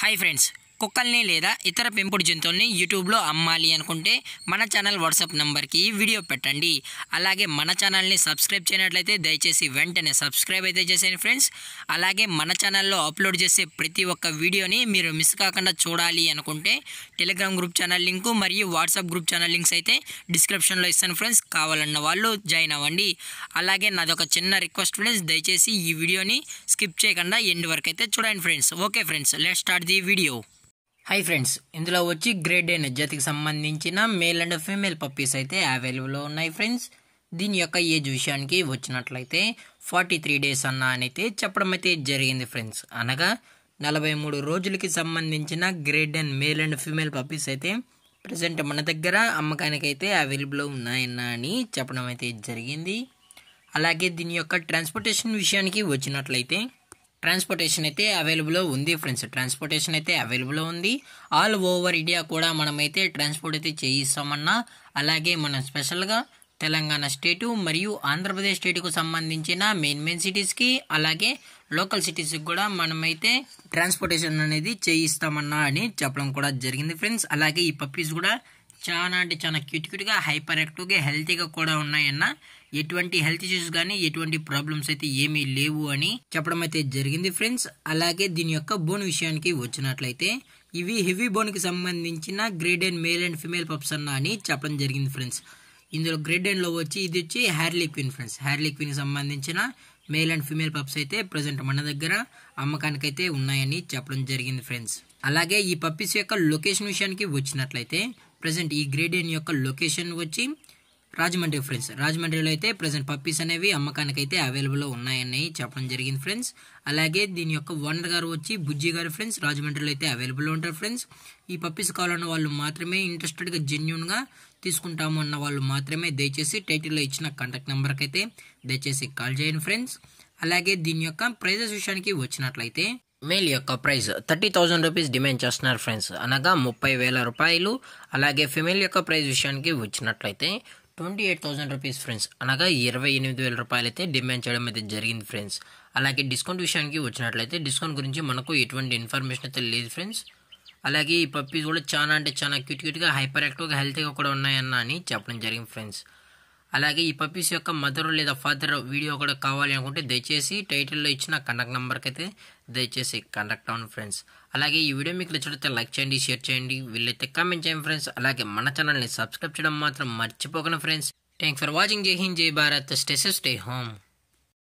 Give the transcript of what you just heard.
hi friends కుక్కల్ని లేదా ఇతర పెంపుడు జంతువుల్ని యూట్యూబ్లో అమ్మాలి అనుకుంటే మన ఛానల్ వాట్సాప్ నెంబర్కి వీడియో పెట్టండి అలాగే మన ఛానల్ని సబ్స్క్రైబ్ చేయనట్లయితే దయచేసి వెంటనే సబ్స్క్రైబ్ అయితే చేసేయండి ఫ్రెండ్స్ అలాగే మన ఛానల్లో అప్లోడ్ చేసే ప్రతి ఒక్క వీడియోని మీరు మిస్ కాకుండా చూడాలి అనుకుంటే టెలిగ్రామ్ గ్రూప్ ఛానల్ లింకు మరియు వాట్సాప్ గ్రూప్ ఛానల్ లింక్స్ అయితే డిస్క్రిప్షన్లో ఇస్తాను ఫ్రెండ్స్ కావాలన్న వాళ్ళు జాయిన్ అవ్వండి అలాగే నాది ఒక చిన్న రిక్వెస్ట్ ఫ్రెండ్స్ దయచేసి ఈ వీడియోని స్కిప్ చేయకుండా ఎండ్ వరకు అయితే చూడండి friends okay friends let start the video hi friends ఇందులో వచ్చి గ్రేడ్ అయిన జాతికి సంబంధించిన మేల్ అండ్ ఫీమేల్ పప్పీస్ అయితే అవైలబుల్లో ఉన్నాయి ఫ్రెండ్స్ దీని యొక్క ఏజ్ విషయానికి వచ్చినట్లయితే ఫార్టీ త్రీ డేస్ అన్న అని అయితే చెప్పడం అయితే జరిగింది ఫ్రెండ్స్ అనగా నలభై మూడు రోజులకి సంబంధించిన grade and male and female puppies అయితే ప్రజెంట్ మన దగ్గర అమ్మకానికి అయితే అవైలబుల్లో ఉన్నాయన్న అని చెప్పడం అయితే జరిగింది అలాగే దీని యొక్క ట్రాన్స్పోర్టేషన్ విషయానికి వచ్చినట్లయితే ట్రాన్స్పోర్టేషన్ అయితే అవైలబుల్ ఉంది ఫ్రెండ్స్ ట్రాన్స్పోర్టేషన్ అయితే అవైలబుల్ ఉంది ఆల్ ఓవర్ ఇండియా కూడా మనమైతే ట్రాన్స్పోర్ట్ అయితే చేయిస్తామన్నా అలాగే మనం స్పెషల్గా తెలంగాణ స్టేటు మరియు ఆంధ్రప్రదేశ్ స్టేటుకు సంబంధించిన మెయిన్ మెయిన్ సిటీస్కి అలాగే లోకల్ సిటీస్కి కూడా మనమైతే ట్రాన్స్పోర్టేషన్ అనేది చేయిస్తామన్నా అని చెప్పడం కూడా జరిగింది ఫ్రెండ్స్ అలాగే ఈ పప్పీస్ కూడా చాలా అంటే చాలా క్యూట్ క్యూట్గా హైపర్ యాక్టివ్గా హెల్తీగా కూడా ఉన్నాయన్న ఎటువంటి హెల్త్ ఇష్యూస్ కానీ ఎటువంటి ప్రాబ్లమ్స్ అయితే ఏమీ లేవు అని చెప్పడం అయితే జరిగింది ఫ్రెండ్స్ అలాగే దీని యొక్క బోన్ విషయానికి వచ్చినట్లయితే ఇవి హెవీ బోన్కి సంబంధించిన grade and male and female pups అన్న అని చెప్పడం జరిగింది ఫ్రెండ్స్ ఇందులో గ్రేడ్ అండ్లో వచ్చి ఇది వచ్చి హ్యార్లీ క్వీన్ ఫ్రెండ్స్ హ్యార్లీ క్వీన్కి సంబంధించిన మేల్ అండ్ ఫిమేల్ పప్స్ అయితే ప్రజెంట్ మన దగ్గర అమ్మకానికి అయితే ఉన్నాయని చెప్పడం జరిగింది ఫ్రెండ్స్ అలాగే ఈ పప్పీస్ యొక్క లొకేషన్ విషయానికి వచ్చినట్లయితే ప్రజెంట్ ఈ గ్రేడ్ ఎన్ యొక్క లొకేషన్ వచ్చి రాజమండ్రి ఫ్రెండ్స్ రాజమండ్రిలో అయితే ప్రజెంట్ పప్పీస్ అనేవి అమ్మకానికి అయితే అవైలబుల్లో ఉన్నాయని చెప్పడం జరిగింది ఫ్రెండ్స్ అలాగే దీని యొక్క ఓనర్ గారు వచ్చి బుజ్జి గారు ఫ్రెండ్స్ రాజమండ్రిలో అయితే అవైలబుల్లో ఉంటారు ఫ్రెండ్స్ ఈ పప్పీస్ కావాలన్న వాళ్ళు మాత్రమే ఇంట్రెస్టెడ్గా జెన్యున్గా తీసుకుంటాము అన్న వాళ్ళు మాత్రమే దయచేసి టైటిల్లో ఇచ్చిన కాంటాక్ట్ నెంబర్కి అయితే దయచేసి కాల్ చేయండి ఫ్రెండ్స్ అలాగే దీని యొక్క ప్రైజెస్ విషయానికి వచ్చినట్లయితే మేల్ యొక్క price thirty thousand rupees demand చేస్తున్నారు ఫ్రెండ్స్ అనగా ముప్పై వేల రూపాయలు అలాగే ఫిమేల్ యొక్క ప్రైస్ విషయానికి వచ్చినట్లయితే twenty eight thousand rupees friends అనగా ఇరవై ఎనిమిది వేల రూపాయలు అయితే డిమాండ్ చేయడం అయితే జరిగింది ఫ్రెండ్స్ అలాగే డిస్కౌంట్ విషయానికి వచ్చినట్లయితే డిస్కౌంట్ గురించి మనకు ఎటువంటి ఇన్ఫర్మేషన్ అయితే లేదు ఫ్రెండ్స్ అలాగే ఈ పప్పీస్ కూడా చాలా అంటే చాలా క్యూట్ క్యూట్గా హైపర్ యాక్టివ్గా హెల్తీగా కూడా ఉన్నాయన్న అని చెప్పడం జరిగింది ఫ్రెండ్స్ అలాగే ఈ పప్పీస్ యొక్క మదర్ లేదా ఫాదర్ వీడియో కూడా కావాలి అనుకుంటే దయచేసి టైటిల్లో ఇచ్చిన కండక్ట్ నెంబర్కి అయితే దయచేసి కండక్ట్ అవ్వండి ఫ్రెండ్స్ అలాగే ఈ వీడియో మీకు నచ్చినట్లయితే లైక్ చేయండి షేర్ చేయండి వీళ్ళైతే కామెంట్ చేయండి ఫ్రెండ్స్ అలాగే మన ఛానల్ని సబ్స్క్రైబ్ చేయడం మాత్రం మర్చిపోకండి ఫ్రెండ్స్ థ్యాంక్స్ ఫర్ వాచింగ్ జై హింద్ జై భారత్ స్టే స్టే హోమ్